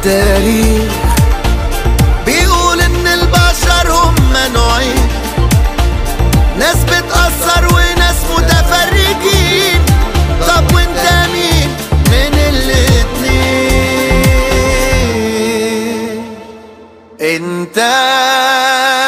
التاريخ بيقول ان البشر هم نوعين ناس بتأثر وناس متفرجين طب وانت مين من الاتنين انت